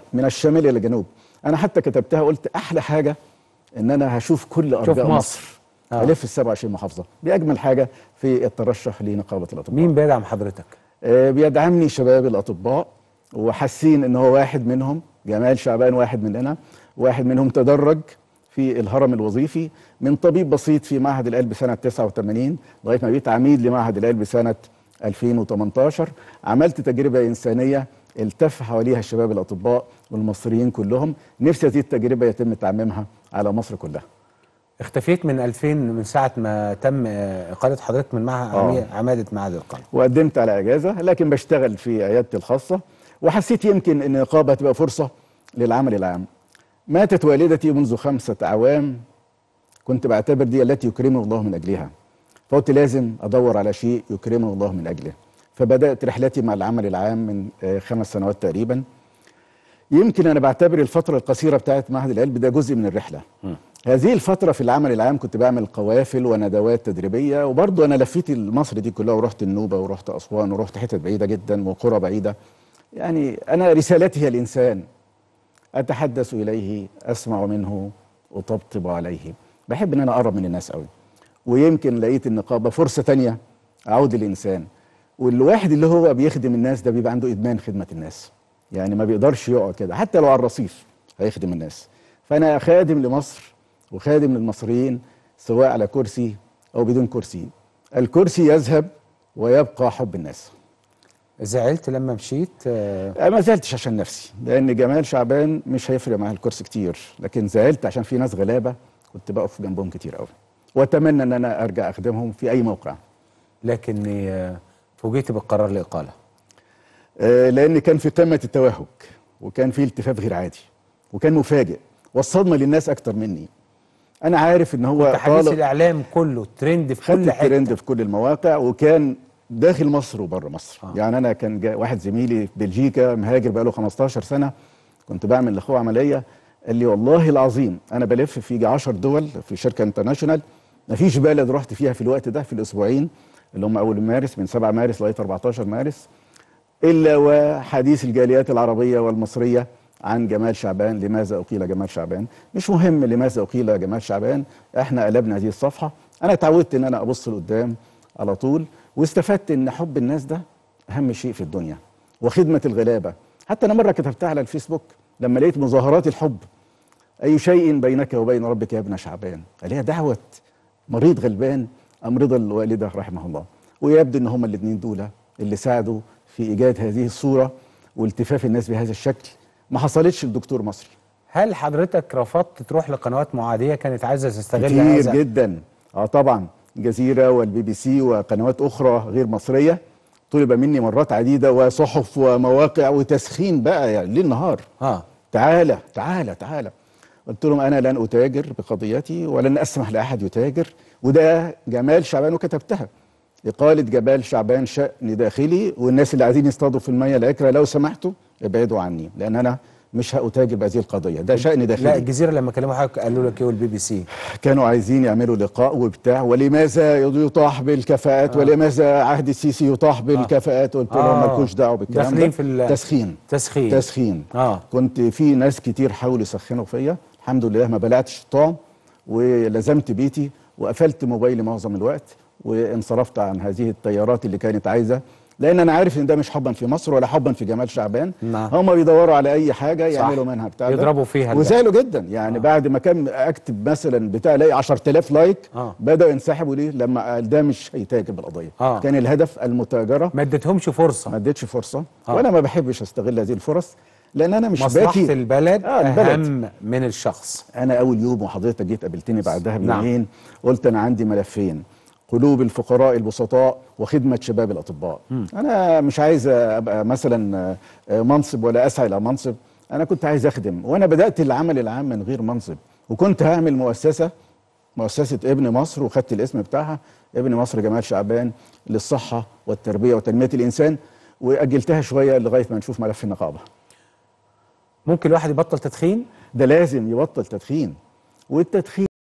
من الشمال الى الجنوب انا حتى كتبتها قلت احلى حاجه ان انا هشوف كل ارجاء مصر. مصر آه. الف ال 27 محافظه دي اجمل حاجه في الترشح لنقابه الاطباء مين بيدعم حضرتك آه، بيدعمني شباب الاطباء وحاسين ان هو واحد منهم جمال شعبان واحد مننا واحد منهم تدرج في الهرم الوظيفي من طبيب بسيط في معهد القلب سنه 89 لغايه ما بقيت عميد لمعهد القلب سنه 2018 عملت تجربه انسانيه التف حواليها الشباب الاطباء والمصريين كلهم نفسي هذه التجربه يتم تعميمها على مصر كلها اختفيت من 2000 من ساعه ما تم آه، اقاله حضرتك من معهد آه. عماده معهد القلب وقدمت على اجازه لكن بشتغل في عيادتي الخاصه وحسيت يمكن ان النقابه هتبقى فرصه للعمل العام. ماتت والدتي منذ خمسه اعوام كنت بعتبر دي التي يكرمه الله من اجلها. فقلت لازم ادور على شيء يكرمه الله من اجله. فبدات رحلتي مع العمل العام من آه، خمس سنوات تقريبا. يمكن انا بعتبر الفتره القصيره بتاعت معهد القلب ده جزء من الرحله. هذه الفترة في العمل العام كنت بعمل قوافل وندوات تدريبية وبرضه أنا لفيت مصر دي كلها ورحت النوبة ورحت أسوان ورحت حتت بعيدة جدا وقرى بعيدة يعني أنا رسالتي هي الإنسان أتحدث إليه أسمع منه أطبطب عليه بحب إن أنا أقرب من الناس قوي ويمكن لقيت النقابة فرصة تانية أعود للإنسان والواحد اللي هو بيخدم الناس ده بيبقى عنده إدمان خدمة الناس يعني ما بيقدرش يقعد كده حتى لو على الرصيف هيخدم الناس فأنا خادم لمصر وخادم للمصريين سواء على كرسي أو بدون كرسي الكرسي يذهب ويبقى حب الناس زعلت لما مشيت آه، أنا ما زعلتش عشان نفسي لان جمال شعبان مش هيفرق معاه الكرسي كتير لكن زعلت عشان في ناس غلابه كنت بقف جنبهم كتير قوي واتمنى ان انا ارجع اخدمهم في اي موقع لكني آه، فوجئت بالقرار الاقاله آه، لان كان في قمه التوهج وكان في التفاف غير عادي وكان مفاجئ والصدمه للناس اكتر مني انا عارف ان هو انت حديث طالب- الاعلام كله ترند في خدت كل حته الترند في كل المواقع وكان داخل مصر وبره مصر آه. آه. يعني انا كان جا واحد زميلي في بلجيكا مهاجر بقاله 15 سنه كنت بعمل لاخوه عمليه قال لي والله العظيم انا بلف في يجي 10 دول في شركه انترناشونال مفيش بلد رحت فيها في الوقت ده في الاسبوعين اللي هم اول مارس من 7 مارس لغايه 14 مارس الا وحديث الجاليات العربيه والمصريه عن جمال شعبان لماذا اقيل جمال شعبان مش مهم لماذا اقيل جمال شعبان احنا قلبنا هذه الصفحه انا اتعودت ان انا ابص لقدام على طول واستفدت ان حب الناس ده اهم شيء في الدنيا وخدمه الغلابه حتى انا مره كتبتها على الفيسبوك لما لقيت مظاهرات الحب اي شيء بينك وبين ربك يا ابن شعبان قال هي دعوه مريض غلبان ام رضا الوالده رحمه الله ويبدو ان هما الاثنين دول اللي ساعدوا في ايجاد هذه الصوره والتفاف الناس بهذا الشكل ما حصلتش لدكتور مصري هل حضرتك رفضت تروح لقنوات معاديه كانت عايزه تستغل كتير هذا جدا اه طبعا الجزيره والبي بي سي وقنوات اخرى غير مصريه طلب مني مرات عديده وصحف ومواقع وتسخين بقى يعني ليل نهار اه تعالى تعالى تعالى قلت لهم انا لن اتاجر بقضيتي ولن اسمح لاحد يتاجر وده جمال شعبان وكتبتها اقاله جمال شعبان شان داخلي والناس اللي عايزين يصطادوا في الميه العكره لو سمحتوا ابعدوا عني لان انا مش هأتاجر بهذه القضيه ده شان لا داخلي الجزيره لما كلموا حضرتك قالوا لك ايه والبي بي سي كانوا عايزين يعملوا لقاء وبتاع ولماذا يطاح بالكفاءات آه. ولماذا عهد السيسي يطاح بالكفاءات قلت لهم آه. مالكوش دعوه بالكلام داخلين ده في ال- تسخين تسخين تسخين اه كنت في ناس كتير حاولوا يسخنوا فيا الحمد لله ما بلعتش الطعم ولزمت بيتي وقفلت موبايلي معظم الوقت وانصرفت عن هذه التيارات اللي كانت عايزه لان انا عارف ان ده مش حبا في مصر ولا حبا في جمال شعبان نعم. هم بيدوروا على اي حاجه صح. يعملوا منها بتاع ده. يضربوا فيها ده. وزعلوا جدا يعني آه. بعد ما كان اكتب مثلا بتاع الاقي 10000 لايك آه. بداوا ينسحبوا ليه لما قال ده مش هيتاجر بالقضيه آه. كان الهدف المتاجره ما اديتهمش فرصه ما اديتش فرصه آه. وانا ما بحبش استغل هذه الفرص لان انا مش مصلحه باكي البلد آه، البلد. اهم من الشخص انا اول يوم وحضرتك جيت قابلتني بعدها نعم. بيومين قلت انا عندي ملفين قلوب الفقراء البسطاء وخدمه شباب الاطباء انا مش عايز ابقى مثلا آه، منصب ولا اسعى الى منصب انا كنت عايز اخدم وانا بدات العمل العام من غير منصب وكنت هعمل مؤسسه مؤسسه ابن مصر وخدت الاسم بتاعها ابن مصر جمال شعبان للصحه والتربيه وتنميه الانسان واجلتها شويه لغايه ما نشوف ملف النقابه ممكن الواحد يبطل تدخين ده لازم يبطل تدخين والتدخين